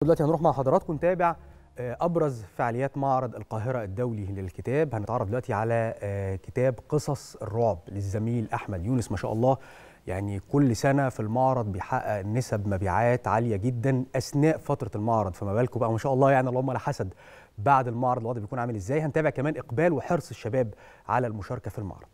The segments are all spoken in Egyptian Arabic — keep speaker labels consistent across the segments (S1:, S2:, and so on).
S1: دلوقتي هنروح مع حضراتكم نتابع آه، ابرز فعاليات معرض القاهره الدولي للكتاب هنتعرف دلوقتي على آه، كتاب قصص الرعب للزميل احمد يونس ما شاء الله يعني كل سنه في المعرض بيحقق نسب مبيعات عاليه جدا اثناء فتره المعرض فما بالكم بقى ما شاء الله يعني اللهم لا حسد بعد المعرض الوضع بيكون عامل ازاي هنتابع كمان اقبال وحرص الشباب على المشاركه في المعرض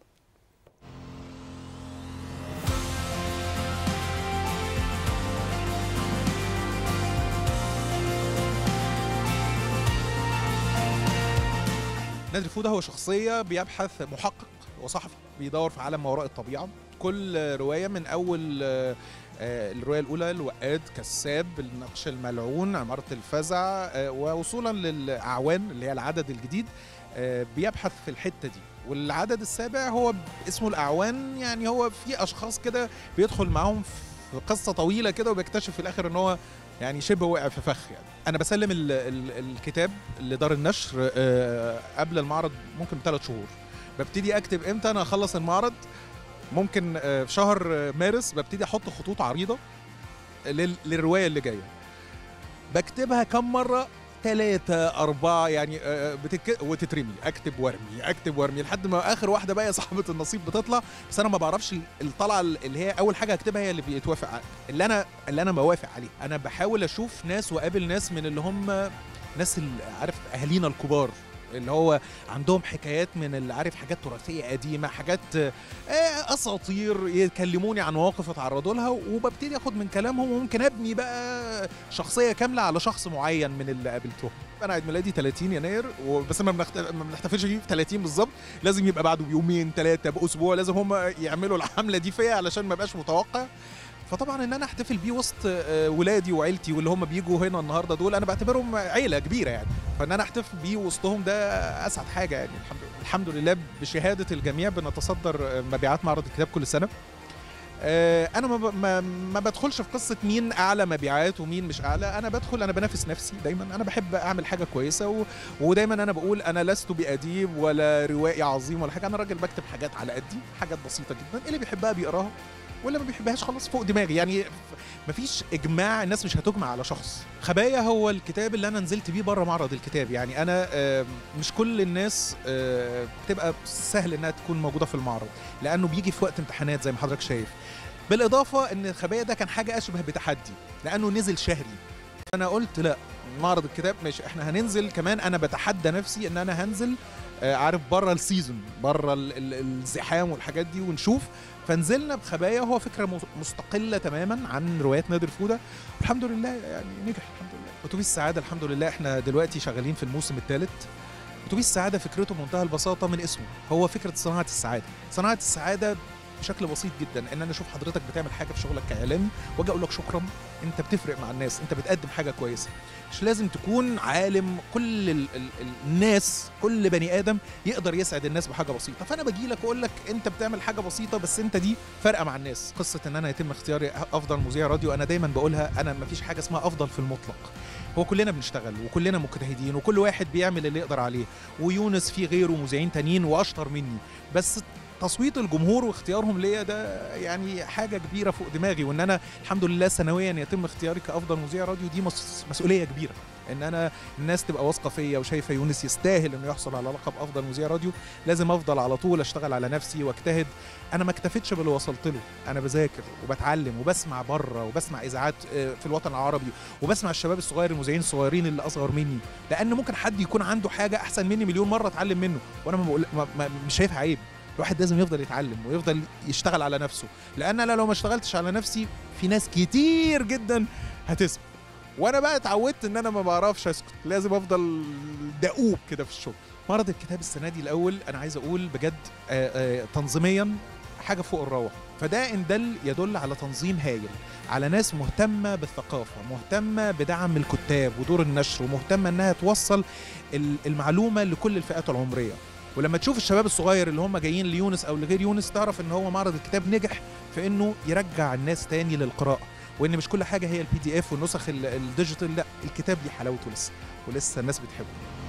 S2: نادر فوده هو شخصية بيبحث محقق وصحفي بيدور في عالم ما وراء الطبيعة كل رواية من أول آه، آه، الرواية الأولى الوقاد كساب النقش الملعون عمارة الفزع آه، ووصولا للأعوان اللي هي العدد الجديد آه، بيبحث في الحتة دي والعدد السابع هو اسمه الأعوان يعني هو في أشخاص كده بيدخل معاهم في قصة طويلة كده وبيكتشف في الآخر إن هو يعني شبه وقع في فخ يعني انا بسلم ال ال الكتاب لدار النشر آه، قبل المعرض ممكن بثلاث شهور ببتدي اكتب امتى انا اخلص المعرض ممكن آه، في شهر آه، مارس ببتدي احط خطوط عريضه لل- للروايه اللي جايه بكتبها كم مره ثلاثة أربعة يعني آه، بتك... وتترمي أكتب وارمي أكتب وارمي لحد ما آخر واحدة بقى صاحبة النصيب بتطلع بس أنا ما بعرفش الطلعة اللي هي أول حاجة أكتبها هي اللي بيتوافق ع- اللي أنا اللي أنا بوافق عليه أنا بحاول أشوف ناس وأقابل ناس من اللي هم ناس اللي عارف أهالينا الكبار اللي هو عندهم حكايات من اللي عارف حاجات تراثيه قديمه حاجات آه، اساطير يكلموني عن مواقف اتعرضوا لها وببتدي اخد من كلامهم وممكن ابني بقى شخصيه كامله على شخص معين من اللي قابلتهم انا عيد ميلادي 30 يناير وبس ما بنخت... ما بنحتفلش بيه في 30 بالظبط لازم يبقى بعده بيومين ثلاثه باسبوع لازم هم يعملوا الحمله دي فيا علشان ما ابقاش متوقع فطبعا ان انا احتفل بيه وسط آه، ولادي وعيلتي واللي هم بيجوا هنا النهارده دول انا بعتبرهم عيله كبيره يعني فان انا احتفل بيه وسطهم ده اسعد حاجه يعني الحمد لله الحمد لله بشهاده الجميع بنتصدر آه، مبيعات معرض الكتاب كل سنه آه، انا ما, ب- ما, ما بدخلش في قصه مين اعلى مبيعات ومين مش اعلى انا بدخل انا بنافس نفسي دايما انا بحب اعمل حاجه كويسه و... ودايما انا بقول انا لست باديب ولا روائي عظيم ولا حاجه انا راجل بكتب حاجات على قدي حاجات بسيطه جدا اللي بيحبها بيقراها واللي ما بيحبهاش خلاص فوق دماغي يعني ف- مفيش اجماع الناس مش هتجمع على شخص خبايا هو الكتاب اللي انا نزلت بيه بره معرض الكتاب يعني انا آه، مش كل الناس آه، بتبقى سهل انها تكون موجوده في المعرض لانه بيجي في وقت امتحانات زي ما حضرتك شايف بالاضافه ان الخبايا ده كان حاجه اشبه بتحدي لانه نزل شهري انا قلت لا معرض الكتاب ماشي احنا هننزل كمان انا بتحدى نفسي ان انا هنزل آه، عارف بره السيزون بره ال- ال- الزحام والحاجات دي ونشوف فنزلنا بخبايا وهو فكره مس- مستقله تماما عن روايات نادر فوده الحمد لله يعني نجح الحمد لله اتوبيس السعاده الحمد لله احنا دلوقتي شغالين في الموسم الثالث اتوبيس السعاده فكرته بمنتهى البساطه من اسمه هو فكره صناعه السعاده صناعه السعاده بشكل بسيط جدا ان انا اشوف حضرتك بتعمل حاجه في شغلك كاعلامي واجي اقول لك شكرا انت بتفرق مع الناس انت بتقدم حاجه كويسه مش لازم تكون عالم كل ال ال الناس كل بني ادم يقدر يسعد الناس بحاجه بسيطه فانا باجي لك واقول لك انت بتعمل حاجه بسيطه بس انت دي فارقه مع الناس قصه ان انا يتم اختياري افضل مذيع راديو انا دايما بقولها انا ما فيش حاجه اسمها افضل في المطلق هو كلنا بنشتغل وكلنا مجتهدين وكل واحد بيعمل اللي يقدر عليه ويونس في غيره مذيعين تانيين واشطر مني بس تصويت الجمهور واختيارهم ليا ده يعني حاجه كبيره فوق دماغي وان انا الحمد لله سنويا يتم اختياري كافضل مذيع راديو دي مس- مسؤوليه كبيره ان انا الناس تبقى واثقه فيا وشايفه يونس يستاهل انه يحصل على لقب افضل مذيع راديو لازم افضل على طول اشتغل على نفسي واجتهد انا ما اكتفيتش باللي وصلت له انا بذاكر وبتعلم وبسمع بره وبسمع اذاعات آه، في الوطن العربي وبسمع الشباب الصغير المذيعين الصغيرين اللي اصغر مني لان ممكن حد يكون عنده حاجه احسن مني مليون مره اتعلم منه وانا ما بقول ما ما مش شايفها عيب الواحد لازم يفضل يتعلم ويفضل يشتغل على نفسه لان انا لو ما اشتغلتش على نفسي في ناس كتير جدا هتسبق وانا بقى اتعودت ان انا ما بعرفش اسكت لازم افضل دؤوب كده في الشغل معرض الكتاب السنه دي الاول انا عايز اقول بجد آه، آه، تنظيميا حاجه فوق الروعه فده ان دل يدل على تنظيم هايل على ناس مهتمه بالثقافه مهتمه بدعم الكتاب ودور النشر ومهتمه انها توصل ال- المعلومه لكل الفئات العمريه ولما تشوف الشباب الصغير اللي هم جايين ليونس او لغير يونس تعرف ان هو معرض الكتاب نجح في انه يرجع الناس تاني للقراءه وان مش كل حاجه هي البي دي اف والنسخ ال- الديجيتال لا الكتاب ليه حلاوته لسه ولسه الناس بتحبه